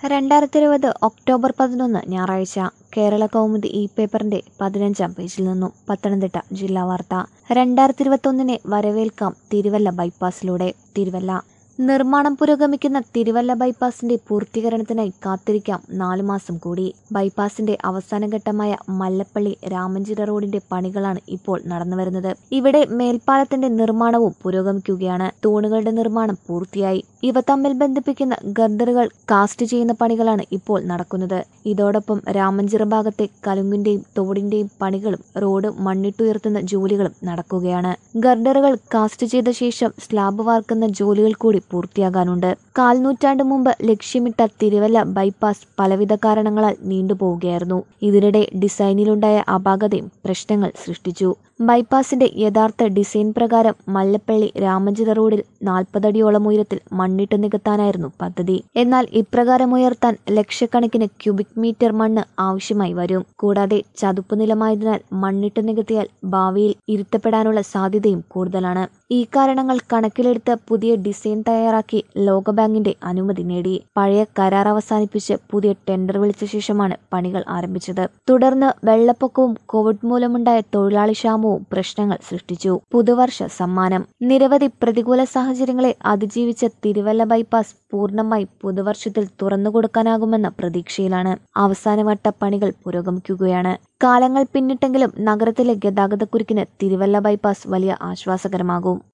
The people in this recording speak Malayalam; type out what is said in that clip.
രണ്ടായിരത്തി ഇരുപത് ഒക്ടോബർ പതിനൊന്ന് ഞായറാഴ്ച കേരള കൗമുദി ഇ പേപ്പറിന്റെ പതിനഞ്ചാം പേജിൽ നിന്നും പത്തനംതിട്ട ജില്ലാ വാർത്ത രണ്ടായിരത്തി ഇരുപത്തൊന്നിനെ വരവേൽക്കാം തിരുവല്ല ബൈപ്പാസിലൂടെ തിരുവല്ല നിർമ്മാണം പുരോഗമിക്കുന്ന തിരുവല്ല ബൈപ്പാസിന്റെ പൂർത്തീകരണത്തിനായി കാത്തിരിക്കാം നാലു മാസം കൂടി ബൈപ്പാസിന്റെ അവസാന ഘട്ടമായ മല്ലപ്പള്ളി രാമഞ്ചിറ റോഡിന്റെ പണികളാണ് ഇപ്പോൾ നടന്നുവരുന്നത് ഇവിടെ മേൽപ്പാലത്തിന്റെ നിർമ്മാണവും പുരോഗമിക്കുകയാണ് തൂണുകളുടെ നിർമ്മാണം പൂർത്തിയായി ഇവ തമ്മിൽ ബന്ധിപ്പിക്കുന്ന ഗർഡറുകൾ കാസ്റ്റ് ചെയ്യുന്ന പണികളാണ് ഇപ്പോൾ നടക്കുന്നത് ഇതോടൊപ്പം രാമഞ്ചിറ ഭാഗത്തെ കലുങ്ങിന്റെയും തോടിന്റെയും പണികളും റോഡ് മണ്ണിട്ടുയർത്തുന്ന ജോലികളും നടക്കുകയാണ് ഗർഡറുകൾ കാസ്റ്റ് ചെയ്ത ശേഷം സ്ലാബ് വാർക്കുന്ന ജോലികൾ കൂടി പൂർത്തിയാകാനുണ്ട് കാൽനൂറ്റാണ്ട് മുമ്പ് ലക്ഷ്യമിട്ട തിരുവല്ല ബൈപ്പാസ് പലവിധ കാരണങ്ങളാൽ നീണ്ടുപോവുകയായിരുന്നു ഇതിനിടെ ഡിസൈനിലുണ്ടായ അപാകതയും പ്രശ്നങ്ങൾ സൃഷ്ടിച്ചു ബൈപ്പാസിന്റെ യഥാർത്ഥ ഡിസൈൻ പ്രകാരം മല്ലപ്പള്ളി രാമചിത റോഡിൽ നാൽപ്പതടിയോളം ഉയരത്തിൽ മണ്ണിട്ട് നികത്താനായിരുന്നു പദ്ധതി എന്നാൽ ഇപ്രകാരം ഉയർത്താൻ ലക്ഷക്കണക്കിന് ക്യൂബിക് മീറ്റർ മണ്ണ് ആവശ്യമായി വരും കൂടാതെ ചതുപ്പ് നിലമായതിനാൽ മണ്ണിട്ട് നികത്തിയാൽ ഭാവിയിൽ ഇരുത്തപ്പെടാനുള്ള സാധ്യതയും കൂടുതലാണ് ഈ കാരണങ്ങൾ കണക്കിലെടുത്ത് പുതിയ ഡിസൈൻ തയ്യാറാക്കി ലോകബാങ്കിന്റെ അനുമതി നേടി പഴയ കരാർ അവസാനിപ്പിച്ച് പുതിയ ടെൻഡർ വിളിച്ച ശേഷമാണ് പണികൾ ആരംഭിച്ചത് തുടർന്ന് വെള്ളപ്പൊക്കവും കോവിഡ് മൂലമുണ്ടായ തൊഴിലാളി ക്ഷാമവും പ്രശ്നങ്ങൾ സൃഷ്ടിച്ചു പുതുവർഷ സമ്മാനം നിരവധി പ്രതികൂല സാഹചര്യങ്ങളെ അതിജീവിച്ച തിരുവല്ല ബൈപ്പാസ് പൂർണ്ണമായി പുതുവർഷത്തിൽ തുറന്നുകൊടുക്കാനാകുമെന്ന പ്രതീക്ഷയിലാണ് അവസാനവട്ട പണികൾ പുരോഗമിക്കുകയാണ് കാലങ്ങൾ പിന്നിട്ടെങ്കിലും നഗരത്തിലെ ഗതാഗതക്കുരുക്കിന് തിരുവല്ല ബൈപ്പാസ് വലിയ ആശ്വാസകരമാകും